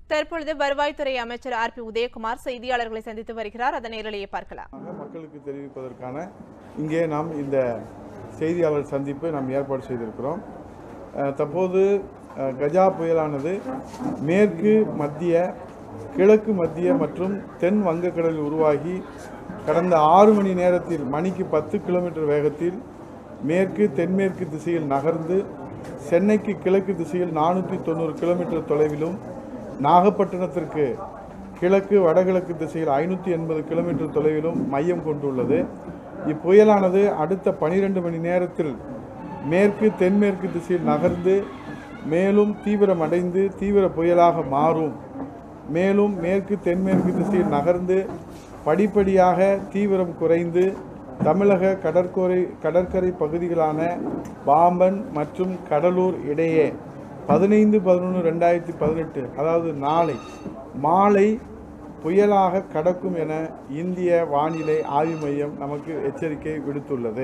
தற்பொழுது வருவாய்த்துறை அமைச்சர் ஆர் பி உதயகுமார் செய்தியாளர்களை சந்தித்து வருகிறார் அதன் நேரலையை பார்க்கலாம் மக்களுக்கு தெரிவிப்பதற்கான இங்கே நாம் இந்த செய்தியாளர் சந்திப்பை நாம் ஏற்பாடு செய்திருக்கிறோம் அஹ், தற்போது அஹ், கஜா புயலானது மேற்கு மத்திய கிழக்கு மத்திய மற்றும் தென் வங்கக்கடலில் உருவாகி கடந்த ஆறு மணி நேரத்தில் மணிக்கு பத்து கிலோமீட்டர் வேகத்தில் மேற்கு தென்மேற்கு திசையில் நகர்ந்து சென்னைக்கு கிழக்கு திசையில் நானூற்றி தொண்ணூறு கிலோமீட்டர் தொலைவிலும் நாகப்பட்டினத்திற்கு கிழக்கு வடகிழக்கு திசையில் ஐநூற்றி எண்பது கிலோமீட்டர் தொலைவிலும் மையம் கொண்டுள்ளது இப்புயலானது அடுத்த பனிரெண்டு மணி நேரத்தில் மேற்கு தென்மேற்கு திசையில் நகர்ந்து மேலும் தீவிரமடைந்து தீவிர புயலாக மாறும் மேலும் மேற்கு தென்மேற்கு திசையில் நகர்ந்து படிப்படியாக தீவிரம் குறைந்து தமிழக கடற்கரை கடற்கரை பகுதிகளான பாம்பன் மற்றும் கடலூர் இடையே பதினைந்து பதினொன்று ரெண்டாயிரத்தி பதினெட்டு அதாவது நாளை மாலை புயலாக கடக்கும் என இந்திய வானிலை ஆய்வு மையம் நமக்கு எச்சரிக்கை விடுத்துள்ளது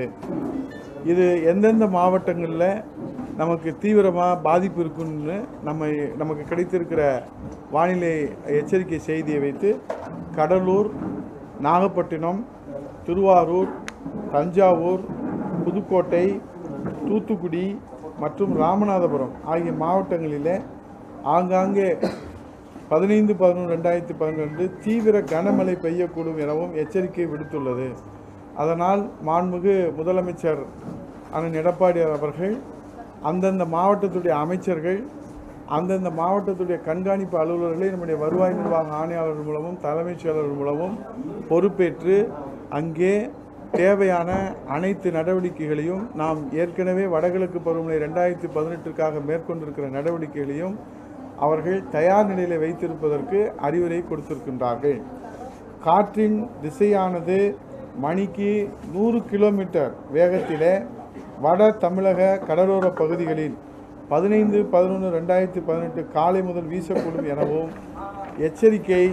இது எந்தெந்த மாவட்டங்களில் நமக்கு தீவிரமாக பாதிப்பு இருக்குன்னு நம்ம நமக்கு கிடைத்திருக்கிற வானிலை எச்சரிக்கை செய்தியை வைத்து கடலூர் நாகப்பட்டினம் திருவாரூர் தஞ்சாவூர் புதுக்கோட்டை தூத்துக்குடி மற்றும் ராமநாதபுரம் ஆகிய மாவட்டங்களிலே ஆங்காங்கே பதினைந்து பதினொன்று ரெண்டாயிரத்தி பன்னிரெண்டு தீவிர கனமழை பெய்யக்கூடும் எனவும் எச்சரிக்கை விடுத்துள்ளது அதனால் மாண்புமிகு முதலமைச்சர் அண்ணன் எடப்பாடியார் அவர்கள் அந்தந்த மாவட்டத்துடைய அமைச்சர்கள் அந்தந்த மாவட்டத்துடைய கண்காணிப்பு அலுவலர்களை நம்முடைய வருவாய் நிர்வாக ஆணையாளர்கள் மூலமும் தலைமைச் செயலாளர் மூலமும் பொறுப்பேற்று அங்கே தேவையான அனைத்து நடவடிக்கைகளையும் நாம் ஏற்கனவே வடகிழக்கு பருவமழை ரெண்டாயிரத்தி பதினெட்டுக்காக மேற்கொண்டிருக்கிற நடவடிக்கைகளையும் அவர்கள் தயார் நிலையில் வைத்திருப்பதற்கு அறிவுரை கொடுத்திருக்கின்றார்கள் காற்றின் திசையானது மணிக்கு நூறு கிலோமீட்டர் வேகத்திலே வட தமிழக கடலோர பகுதிகளில் பதினைந்து பதினொன்று ரெண்டாயிரத்தி பதினெட்டு காலை முதல் வீசக்கூடும் எனவும் எச்சரிக்கை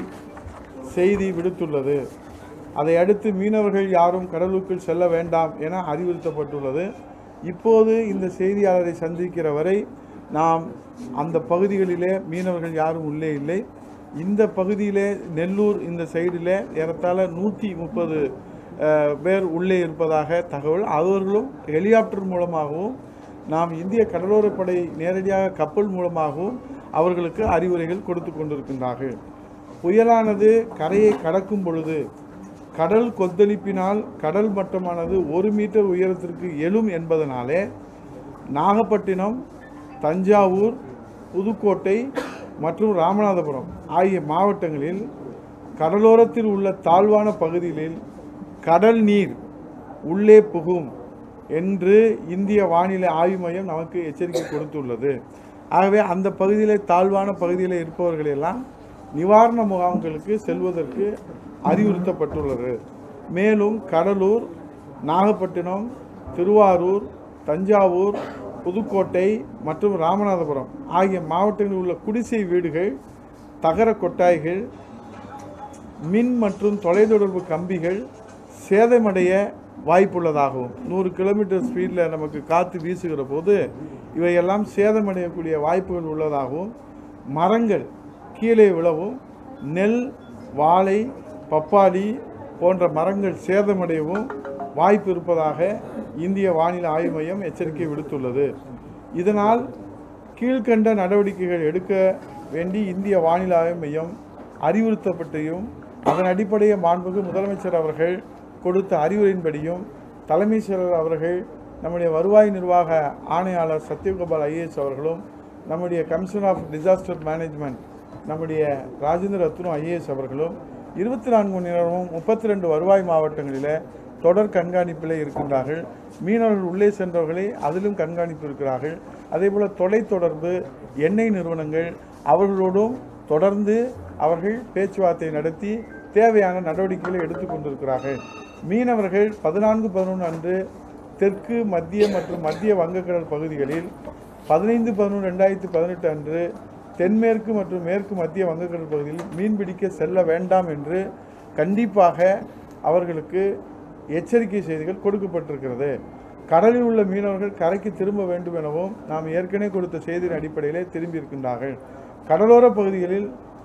செய்தி விடுத்துள்ளது அதை அடுத்து மீனவர்கள் யாரும் கடலுக்குள் செல்ல வேண்டாம் என அறிவுறுத்தப்பட்டுள்ளது இப்போது இந்த செய்தியாளரை சந்திக்கிற வரை நாம் அந்த பகுதிகளிலே மீனவர்கள் யாரும் உள்ளே இல்லை இந்த பகுதியிலே நெல்லூர் இந்த சைடில் ஏறத்தாழ நூற்றி முப்பது பேர் உள்ளே இருப்பதாக தகவல் அவர்களும் ஹெலிகாப்டர் மூலமாகவும் நாம் இந்திய கடலோரப்படை நேரடியாக கப்பல் மூலமாகவும் அவர்களுக்கு அறிவுரைகள் கொடுத்து கொண்டிருக்கின்றார்கள் புயலானது கரையை கடக்கும் பொழுது கடல் கொந்தளிப்பினால் கடல் மட்டமானது ஒரு மீட்டர் உயரத்திற்கு எழும் என்பதனாலே நாகப்பட்டினம் தஞ்சாவூர் புதுக்கோட்டை மற்றும் ராமநாதபுரம் ஆகிய மாவட்டங்களில் கடலோரத்தில் உள்ள தாழ்வான பகுதிகளில் கடல் நீர் உள்ளே புகும் என்று இந்திய வானிலை ஆய்வு மையம் நமக்கு எச்சரிக்கை கொடுத்துள்ளது ஆகவே அந்த பகுதியில் தாழ்வான பகுதியில் இருப்பவர்களெல்லாம் நிவாரண முகாம்களுக்கு செல்வதற்கு அறிவுறுத்தப்பட்டுள்ளது மேலும் கடலூர் நாகப்பட்டினம் திருவாரூர் தஞ்சாவூர் புதுக்கோட்டை மற்றும் ராமநாதபுரம் ஆகிய மாவட்டங்களில் உள்ள குடிசை வீடுகள் தகர கொட்டாய்கள் மின் மற்றும் தொலைத்தொடர்பு கம்பிகள் சேதமடைய வாய்ப்புள்ளதாகவும் நூறு கிலோமீட்டர் ஸ்பீடில் நமக்கு காற்று வீசுகிற போது இவையெல்லாம் சேதமடையக்கூடிய வாய்ப்புகள் உள்ளதாகவும் மரங்கள் கீழே விழவும் நெல் வாழை பப்பாளி போன்ற மரங்கள் சேதமடையவும் வாய்ப்பு இருப்பதாக இந்திய வானிலை ஆய்வு மையம் எச்சரிக்கை விடுத்துள்ளது இதனால் கீழ்கண்ட நடவடிக்கைகள் எடுக்க வேண்டி இந்திய வானிலை ஆய்வு மையம் அறிவுறுத்தப்பட்டையும் அதன் அடிப்படையில் மாண்புமிகு முதலமைச்சர் அவர்கள் கொடுத்த அறிவுரையின்படியும் தலைமைச் செயலர் அவர்கள் நம்முடைய வருவாய் நிர்வாக ஆணையாளர் சத்யகோபால் ஐஏஎஸ் அவர்களும் நம்முடைய கமிஷன் ஆஃப் டிசாஸ்டர் மேனேஜ்மெண்ட் நம்முடைய ராஜேந்திர ரத்னு ஐஏஎஸ் அவர்களும் இருபத்தி நான்கு மணி நேரமும் முப்பத்தி ரெண்டு வருவாய் மாவட்டங்களில் தொடர் கண்காணிப்பில் இருக்கின்றார்கள் மீனவர்கள் உள்ளே சென்றவர்களை அதிலும் கண்காணிப்பு இருக்கிறார்கள் அதேபோல் தொலைத்தொடர்பு எண்ணெய் நிறுவனங்கள் அவர்களோடும் தொடர்ந்து அவர்கள் பேச்சுவார்த்தை நடத்தி தேவையான நடவடிக்கைகளை எடுத்துக்கொண்டிருக்கிறார்கள் மீனவர்கள் பதினான்கு பதினொன்று அன்று தெற்கு மத்திய மற்றும் மத்திய வங்கக்கடல் பகுதிகளில் பதினைந்து பதினொன்று ரெண்டாயிரத்தி பதினெட்டு அன்று தென்மேற்கு மற்றும் மேற்கு மத்திய வங்கக்கடல் பகுதியில் மீன்பிடிக்க செல்ல வேண்டாம் என்று கண்டிப்பாக அவர்களுக்கு எச்சரிக்கை செய்திகள் கொடுக்கப்பட்டிருக்கிறது கடலில் உள்ள மீனவர்கள் கரைக்கு திரும்ப வேண்டும் எனவும் நாம் ஏற்கனவே கொடுத்த செய்தியின் அடிப்படையிலே திரும்பி இருக்கின்றார்கள் கடலோர பகுதிகளில்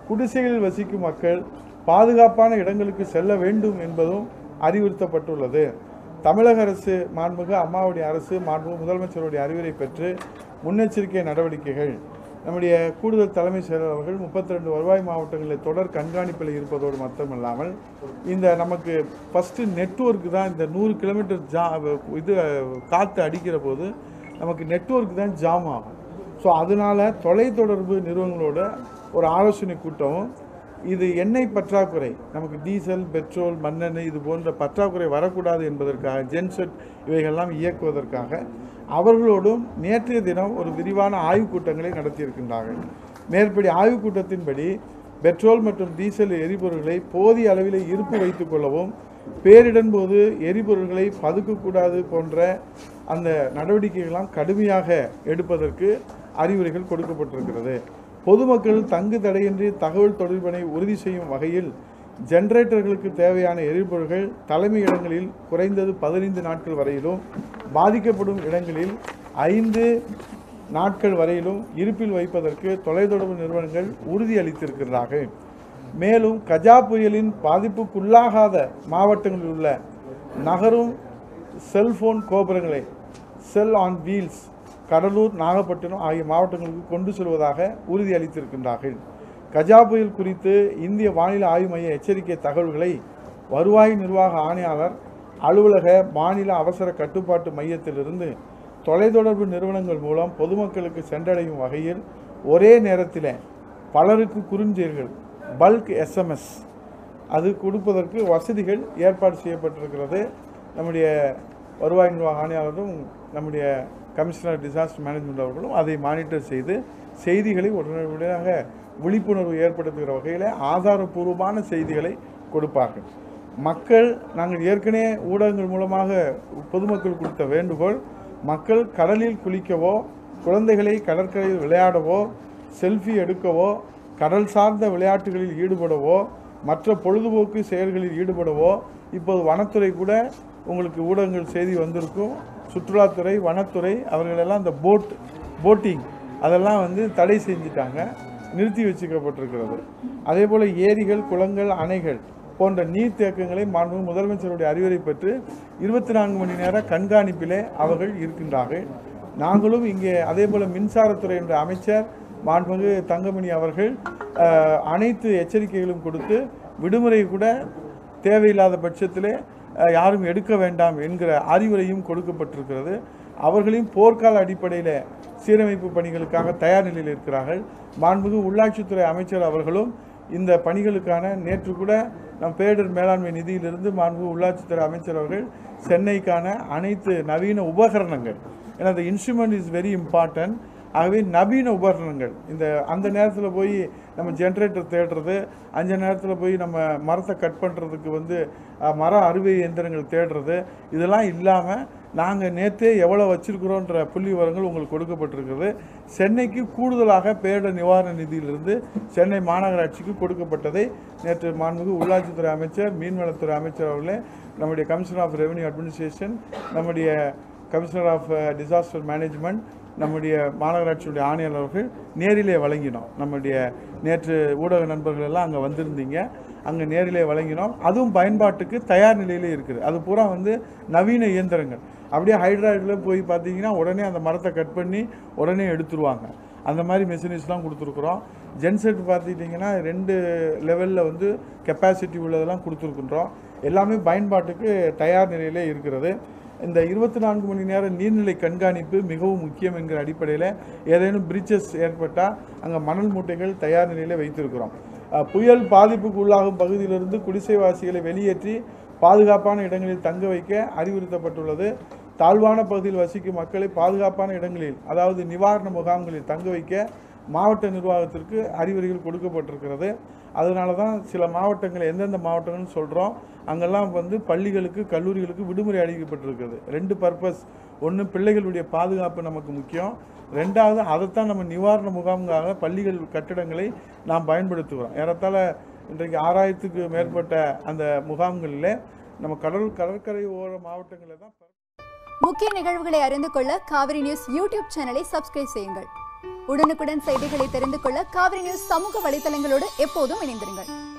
குடிசைகளில் வசிக்கும் மக்கள் பாதுகாப்பான இடங்களுக்கு செல்ல வேண்டும் என்பதும் அறிவுறுத்தப்பட்டுள்ளது தமிழக அரசு மாண்புமிகு அம்மாவுடைய அரசு மாண்புமிகு முதலமைச்சருடைய அறிவுரை பெற்று முன்னெச்சரிக்கை நடவடிக்கைகள் நம்முடைய கூடுதல் தலைமைச் செயலர் அவர்கள் முப்பத்தி ரெண்டு வருவாய் மாவட்டங்களில் தொடர் கண்காணிப்பில் இருப்பதோடு மட்டுமல்லாமல் இந்த நமக்கு ஃபஸ்ட்டு நெட்வொர்க் தான் இந்த நூறு கிலோமீட்டர் ஜா இது காற்று அடிக்கிற போது நமக்கு நெட்வொர்க் தான் ஜாம் ஆகும் ஸோ அதனால தொலைத்தொடர்பு நிறுவனங்களோட ஒரு ஆலோசனை கூட்டமும் இது எண்ணெய் பற்றாக்குறை நமக்கு டீசல் பெட்ரோல் மண்ணெண்ணெய் இது போன்ற பற்றாக்குறை வரக்கூடாது என்பதற்காக ஜென்செட் இவைகள்லாம் இயக்குவதற்காக அவர்களோடும் நேற்றைய தினம் ஒரு விரிவான ஆய்வுக் கூட்டங்களை நடத்தியிருக்கின்றார்கள் மேற்படி ஆய்வுக் கூட்டத்தின்படி பெட்ரோல் மற்றும் டீசல் எரிபொருள்களை போதிய அளவில் இருப்பு வைத்துக் கொள்ளவும் பேரிடன் போது எரிபொருள்களை பதுக்கக்கூடாது போன்ற அந்த நடவடிக்கைகள்லாம் கடுமையாக எடுப்பதற்கு அறிவுரைகள் கொடுக்கப்பட்டிருக்கிறது பொதுமக்கள் தங்கு தடையின்றி தகவல் தொடர்பினை உறுதி செய்யும் வகையில் ஜெனரேட்டர்களுக்கு தேவையான எரிபொருள்கள் தலைமை இடங்களில் குறைந்தது பதினைந்து நாட்கள் வரையிலும் பாதிக்கப்படும் இடங்களில் ஐந்து நாட்கள் வரையிலும் இருப்பில் வைப்பதற்கு தொலைத்தொடர்பு நிறுவனங்கள் உறுதியளித்திருக்கிறார்கள் மேலும் கஜா புயலின் பாதிப்புக்குள்ளாகாத மாவட்டங்களில் உள்ள நகரும் செல்போன் கோபுரங்களை cell on wheels Cuddalore Nagapattinam ஆகிய மாவட்டங்களுக்கு கொண்டு செல்வதாக உறுதியளித்திருக்கின்றார்கள் கஜா புயல் குறித்து இந்திய வானிலை ஆய்வு மைய எச்சரிக்கை தகவல்களை வருவாய் நிர்வாக ஆணையாளர் அலுவலக மாநில அவசர கட்டுப்பாட்டு மையத்திலிருந்து தொலைத்தொடர்பு நிறுவனங்கள் மூலம் பொதுமக்களுக்கு சென்றடையும் வகையில் ஒரே நேரத்தில் பலருக்கு குறுஞ்செய்திகள் பல்க் எஸ்எம்எஸ் அது கொடுப்பதற்கு வசதிகள் ஏற்பாடு செய்யப்பட்டிருக்கிறது நம்முடைய வருவாய் நிர்வாக ஆணையாளரும் நம்முடைய கமிஷனர் டிசாஸ்டர் மேனேஜ்மெண்ட் அவர்களும் அதை மானிட்டர் செய்து செய்திகளை உடனடியாக விழிப்புணர்வு ஏற்படுத்துகிற வகையில் ஆதாரபூர்வமான செய்திகளை கொடுப்பார்கள் மக்கள் நாங்கள் ஏற்கனவே ஊடகங்கள் மூலமாக பொதுமக்கள் கொடுத்த வேண்டுகோள் மக்கள் கடலில் குளிக்கவோ குழந்தைகளை கடற்கரையில் விளையாடவோ செல்ஃபி எடுக்கவோ கடல் சார்ந்த விளையாட்டுகளில் ஈடுபடவோ மற்ற பொழுதுபோக்கு செயல்களில் ஈடுபடவோ இப்போது வனத்துறை கூட உங்களுக்கு ஊடகங்கள் செய்தி வந்திருக்கும் சுற்றுலாத்துறை வனத்துறை அவர்களெல்லாம் இந்த போட் போட்டிங் அதெல்லாம் வந்து தடை செஞ்சிட்டாங்க நிறுத்தி வச்சுக்கப்பட்டிருக்கிறது அதே போல் ஏரிகள் குளங்கள் அணைகள் போன்ற நீர்த்தேக்கங்களை மாண்பு முதலமைச்சருடைய அறிவுரை பெற்று இருபத்தி நான்கு மணி நேர கண்காணிப்பிலே அவர்கள் இருக்கின்றார்கள் நாங்களும் இங்கே அதே போல் மின்சாரத்துறை என்ற அமைச்சர் மாண்புமிகு தங்கமணி அவர்கள் அஹ், அனைத்து எச்சரிக்கைகளும் கொடுத்து விடுமுறை கூட தேவையில்லாத பட்சத்திலே அஹ், யாரும் எடுக்க வேண்டாம் என்கிற அறிவுரையும் கொடுக்கப்பட்டிருக்கிறது அவர்களையும் போர்க்கால அடிப்படையில் சீரமைப்பு பணிகளுக்காக தயார் நிலையில் இருக்கிறார்கள் மாண்புமிகு உள்ளாட்சித்துறை அமைச்சர் அவர்களும் இந்த பணிகளுக்கான நேற்று கூட நம் பேரிடர் மேலாண்மை நிதியிலிருந்து மாண்புமிகு உள்ளாட்சித்துறை அமைச்சர் அவர்கள் சென்னைக்கான அனைத்து நவீன உபகரணங்கள் ஏன்னா the instrument is very important ஆகவே நவீன உபகரணங்கள் இந்த அந்த நேரத்தில் போய் நம்ம ஜென்ரேட்டர் தேடுறது அந்த நேரத்தில் போய் நம்ம மரத்தை கட் பண்ணுறதுக்கு வந்து அஹ், மர அறுவை இயந்திரங்கள் தேடுறது இதெல்லாம் இல்லாமல் நாங்கள் நேற்றே எவ்வளோ வச்சிருக்கிறோன்ற புள்ளி விவரங்கள் உங்களுக்கு கொடுக்கப்பட்டிருக்கிறது சென்னைக்கு கூடுதலாக பேரிடர் நிவாரண நிதியிலிருந்து சென்னை மாநகராட்சிக்கு கொடுக்கப்பட்டதை நேற்று மாண்புமிகு உள்ளாட்சித்துறை அமைச்சர் மீன்வளத்துறை அமைச்சர் அவர்களே நம்முடைய கமிஷனர் ஆஃப் ரெவன்யூ அட்மினிஸ்ட்ரேஷன் நம்முடைய கமிஷனர் ஆஃப் டிசாஸ்டர் மேனேஜ்மெண்ட் நம்முடைய மாநகராட்சியுடைய ஆணையாளர் அவர்கள் நேரிலே வழங்கினோம் நம்முடைய நேற்று ஊடக நண்பர்கள் எல்லாம் அங்கே வந்திருந்தீங்க அங்கே நேரிலே வழங்கினோம் அதுவும் பயன்பாட்டுக்கு தயார் நிலையிலே இருக்குது அது பூரா வந்து நவீன இயந்திரங்கள் அப்படியே ஹைட்ராய்டில் போய் பார்த்தீங்கன்னா உடனே அந்த மரத்தை கட் பண்ணி உடனே எடுத்துருவாங்க அந்த மாதிரி மெஷினரிஸ்லாம் கொடுத்துருக்குறோம் ஜென்செட் பார்த்துக்கிட்டிங்கன்னா ரெண்டு லெவலில் வந்து கெப்பாசிட்டி உள்ளதெல்லாம் கொடுத்துருக்குன்றோம் எல்லாமே பயன்பாட்டுக்கு தயார் நிலையிலே இருக்கிறது இந்த இருபத்தி நான்கு மணி நேர நீர்நிலை கண்காணிப்பு மிகவும் முக்கியம் என்கிற அடிப்படையில் ஏதேனும் பிரிட்ஜஸ் ஏற்பட்டால் அங்கே மணல் மூட்டைகள் தயார் நிலையில் வைத்திருக்கிறோம் அஹ், புயல் பாதிப்புக்கு உள்ளாகும் பகுதியிலிருந்து குடிசைவாசிகளை வெளியேற்றி பாதுகாப்பான இடங்களில் தங்க வைக்க அறிவுறுத்தப்பட்டுள்ளது தாழ்வான பகுதியில் வசிக்கும் மக்களை பாதுகாப்பான இடங்களில் அதாவது நிவாரண முகாம்களில் தங்க வைக்க மாவட்ட நிர்வாகத்திற்கு அறிவுரைகள் கொடுக்கப்பட்டிருக்கிறது அதனால தான் சில மாவட்டங்கள் எந்தெந்த மாவட்டங்கள்னு சொல்கிறோம் அங்கெல்லாம் வந்து பள்ளிகளுக்கு கல்லூரிகளுக்கு விடுமுறை அளிக்கப்பட்டிருக்கிறது ரெண்டு பர்பஸ் ஒன்று பிள்ளைகளுடைய பாதுகாப்பு நமக்கு முக்கியம் ரெண்டாவது அதைத்தான் நம்ம நிவாரண முகாம்காக பள்ளிகள் கட்டிடங்களை நாம் பயன்படுத்துகிறோம் ஏறத்தாழ இன்றைக்கு ஆறாயிரத்துக்கு மேற்பட்ட அந்த முகாம்களில் நம்ம கடல் கடற்கரை ஓர மாவட்டங்களில் தான் முக்கிய நிகழ்வுகளை அறிந்து கொள்ள காவிரி நியூஸ் யூடியூப் சேனலை சப்ஸ்கிரைப் செய்யுங்கள் உடனுக்குடன் செய்திகளை தெரிந்து கொள்ள காவிரி நியூஸ் சமூக வலைதளங்களோடு எப்போதும் இணைந்திருங்கள்